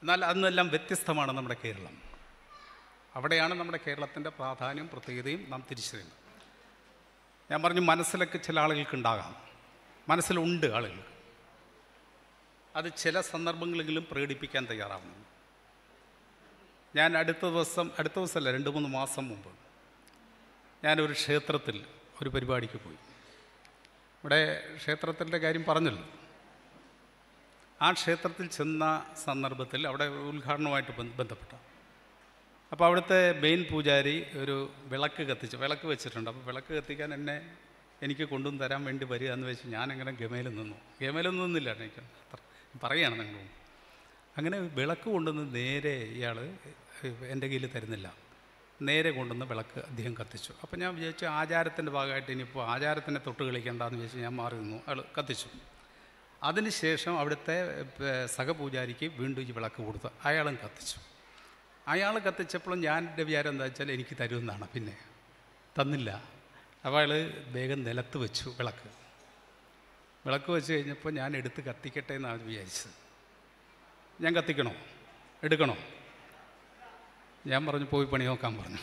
എന്നാൽ അന്നെല്ലാം വ്യത്യസ്തമാണ് നമ്മുടെ കേരളം അവിടെയാണ് നമ്മുടെ കേരളത്തിൻ്റെ പ്രാധാന്യം പ്രത്യേകതയും നാം തിരിച്ചറിയുന്നത് ഞാൻ പറഞ്ഞു മനസ്സിലൊക്കെ ചില ആളുകൾക്ക് ഉണ്ടാകാം മനസ്സിലുണ്ട് ആളുകൾക്ക് അത് ചില സന്ദർഭങ്ങളെങ്കിലും പ്രകടിപ്പിക്കാൻ തയ്യാറാവണം ഞാൻ അടുത്ത ദിവസം അടുത്ത ദിവസമല്ല രണ്ട് മൂന്ന് മാസം മുമ്പ് ഞാനൊരു ക്ഷേത്രത്തിൽ ഒരു പരിപാടിക്ക് പോയി ഇവിടെ ക്ഷേത്രത്തിൻ്റെ കാര്യം പറഞ്ഞല്ലോ ആ ക്ഷേത്രത്തിൽ ചെന്ന സന്ദർഭത്തിൽ അവിടെ ഉദ്ഘാടനവുമായിട്ട് ബന്ധ- ബന്ധപ്പെട്ട അപ്പോൾ അവിടുത്തെ മെയിൻ പൂജാരി ഒരു വിളക്ക് കത്തിച്ച് വിളക്ക് വെച്ചിട്ടുണ്ട് അപ്പോൾ വിളക്ക് കത്തിക്കാൻ എന്നെ എനിക്ക് കൊണ്ടുവന്ന് തരാൻ വേണ്ടി വരിക എന്ന് വെച്ച് ഞാനങ്ങനെ ഗമയിൽ നിന്നു ഗമയിൽ നിന്നില്ല എനിക്ക് അത്ര പറയുകയാണ് നിങ്ങൾ അങ്ങനെ വിളക്ക് കൊണ്ടുവന്ന് നേരെ ഇയാൾ എൻ്റെ കയ്യിൽ തരുന്നില്ല നേരെ കൊണ്ടുവന്ന് വിളക്ക് അദ്ദേഹം കത്തിച്ചു അപ്പോൾ ഞാൻ വിചാരിച്ചു ആചാരത്തിൻ്റെ ഭാഗമായിട്ട് ഇനിയിപ്പോൾ ആചാരത്തിനെ തൊട്ട് കളിക്കേണ്ടെന്ന് വിചാരിച്ച് ഞാൻ മാറി നിന്നു അയാൾ കത്തിച്ചു അതിനുശേഷം അവിടുത്തെ ഏർ, സഹപൂജാരിക്ക് വീണ്ടും ഈ വിളക്ക് കൊടുത്തു അയാളും കത്തിച്ചു അയാൾ കത്തിച്ചപ്പോഴും ഞാൻ എൻ്റെ വിചാരം എന്താ വെച്ചാൽ എനിക്ക് തരുമെന്നാണ് പിന്നെ തന്നില്ല അപ്പോൾ അയാൾ വേഗം നിലത്ത് വെച്ചു വിളക്ക് വിളക്ക് വെച്ച് കഴിഞ്ഞപ്പോൾ ഞാൻ എടുത്ത് കത്തിക്കട്ടെ എന്നാണ് വിചാരിച്ചത് ഞാൻ കത്തിക്കണോ എടുക്കണോ ഞാൻ പറഞ്ഞു പോയി പണി നോക്കാൻ പറഞ്ഞു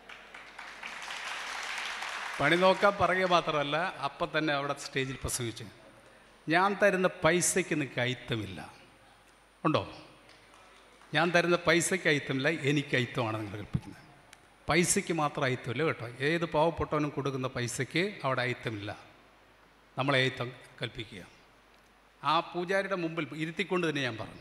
പണി നോക്കാൻ പറയുക മാത്രമല്ല അപ്പം തന്നെ അവിടെ സ്റ്റേജിൽ പ്രസംഗിച്ചു ഞാൻ തരുന്ന പൈസയ്ക്ക് നിങ്ങൾക്ക് അയിത്തമില്ല ഉണ്ടോ ഞാൻ തരുന്ന പൈസയ്ക്ക് അയിത്തമില്ല എനിക്ക് അയിത്തമാണ് നിങ്ങൾ കൽപ്പിക്കുന്നത് പൈസയ്ക്ക് മാത്രം അയിത്തമില്ല കേട്ടോ ഏത് പാവപ്പെട്ടവനും കൊടുക്കുന്ന പൈസയ്ക്ക് അവിടെ അയിത്തമില്ല നമ്മളെ അയിത്തം കൽപ്പിക്കുക ആ പൂജാരിയുടെ മുമ്പിൽ ഇരുത്തിക്കൊണ്ട് തന്നെ ഞാൻ പറഞ്ഞു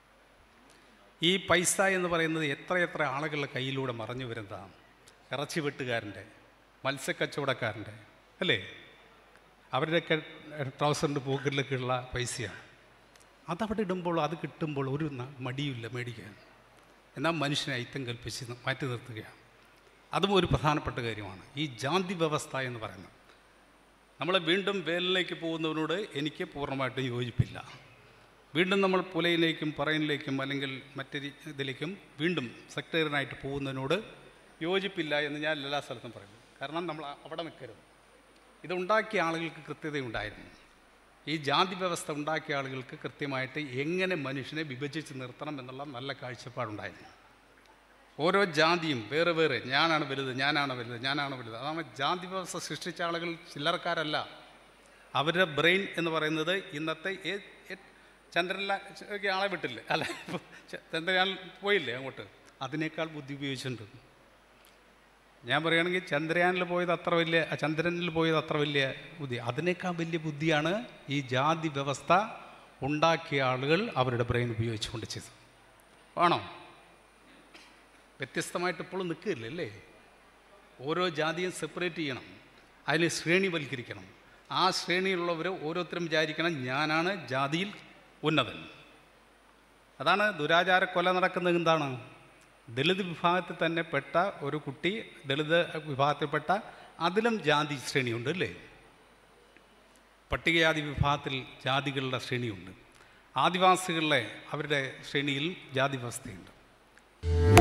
ഈ പൈസ എന്ന് പറയുന്നത് എത്രയെത്ര ആളുകളുടെ കയ്യിലൂടെ മറഞ്ഞു വരുന്നതാണ് ഇറച്ചി വെട്ടുകാരൻ്റെ മത്സ്യക്കച്ചവടക്കാരൻ്റെ അല്ലേ അവരുടെയൊക്കെ ട്രൗസറിൻ്റെ പോക്കറ്റിലൊക്കെയുള്ള പൈസയാണ് അതവിടെ ഇടുമ്പോൾ അത് കിട്ടുമ്പോൾ ഒരു ന- മടിയുമില്ല മേടിക്കാൻ എന്നാൽ മനുഷ്യനെ ഐത്തം കൽപ്പിച്ച് ന- മാറ്റി നിർത്തുകയാണ് അതും ഒരു പ്രധാനപ്പെട്ട കാര്യമാണ് ഈ ജാതി വ്യവസ്ഥ എന്ന് പറയുന്നത് നമ്മൾ വീണ്ടും വേലിലേക്ക് പോകുന്നവരോട് എനിക്ക് പൂർണ്ണമായിട്ടും യോജിപ്പില്ല വീണ്ടും നമ്മൾ പുലയിലേക്കും പറയിലേക്കും അല്ലെങ്കിൽ മറ്റൊരു ഇതിലേക്കും വീണ്ടും സെക്ടറിനായിട്ട് പോകുന്നതിനോട് യോജിപ്പില്ല എന്ന് ഞാൻ എല്ലാ സ്ഥലത്തും പറയുന്നു കാരണം നമ്മൾ അവിടെ നിൽക്കരുത് ഇതുണ്ടാക്കിയ ആളുകൾക്ക് കൃത്യതയുണ്ടായിരുന്നു ഈ ജാതി വ്യവസ്ഥ ഉണ്ടാക്കിയ ആളുകൾക്ക് കൃത്യമായിട്ട് എങ്ങനെ മനുഷ്യനെ വിഭജിച്ച് നിർത്തണം എന്നുള്ള നല്ല കാഴ്ചപ്പാടുണ്ടായിരുന്നു ഓരോ ജാതിയും വേറെ വേറെ ഞാനാണ് വലുത് ഞാനാണ് വലുത് ഞാനാണ് വലുത് അതാണ് ജാതി വ്യവസ്ഥ സൃഷ്ടിച്ച ആളുകൾ ചില്ലറക്കാരല്ല അവരുടെ ബ്രെയിൻ എന്ന് പറയുന്നത് ഇന്നത്തെ ഏ- ഏ- ചന്ദ്രനിലെ ആളെ വിട്ടില്ലേ അല്ല ഇപ്പൊ ച- ചന്ദ്രയാൻ പോയില്ലേ അങ്ങോട്ട് അതിനേക്കാൾ ബുദ്ധി ഉപയോഗിച്ചിട്ടുണ്ട് ഞാൻ പറയുകയാണെങ്കിൽ ചന്ദ്രയാനിൽ പോയത് അത്ര വലിയ ആ ചന്ദ്രനിൽ പോയത് അത്ര വലിയ ബുദ്ധി അതിനേക്കാൾ വലിയ ബുദ്ധിയാണ് ഈ ജാതി വ്യവസ്ഥ ഉണ്ടാക്കിയ ആളുകൾ അവരുടെ ബ്രെയിൻ ഉപയോഗിച്ചുകൊണ്ട് ചെയ്തത് ആണോ വ്യത്യസ്തമായിട്ട് ഇപ്പോഴും നിൽക്കില്ല അല്ലേ ഓരോ ജാതിയും സെപ്പറേറ്റ് ചെയ്യണം അതിന് ശ്രേണിവൽക്കരിക്കണം ആ ശ്രേണിയിലുള്ളവർ ഓരോരുത്തരും വിചാരിക്കണം ഞാനാണ് ജാതിയിൽ ഉന്നതൻ അതാണ് ദുരാചാര കൊല നടക്കുന്നത് എന്താണ് ദളിത് വിഭാഗത്തിൽ തന്നെ പെട്ട ഒരു കുട്ടി ദളിത് വിഭാഗത്തിൽപ്പെട്ട അതിലും ജാതി ശ്രേണിയുണ്ട് അല്ലേ പട്ടികജാതി വിഭാഗത്തിൽ ജാതികളുടെ ശ്രേണിയുണ്ട് ആദിവാസികളിലെ അവരുടെ ശ്രേണിയിൽ ജാതി വ്യവസ്ഥയുണ്ട്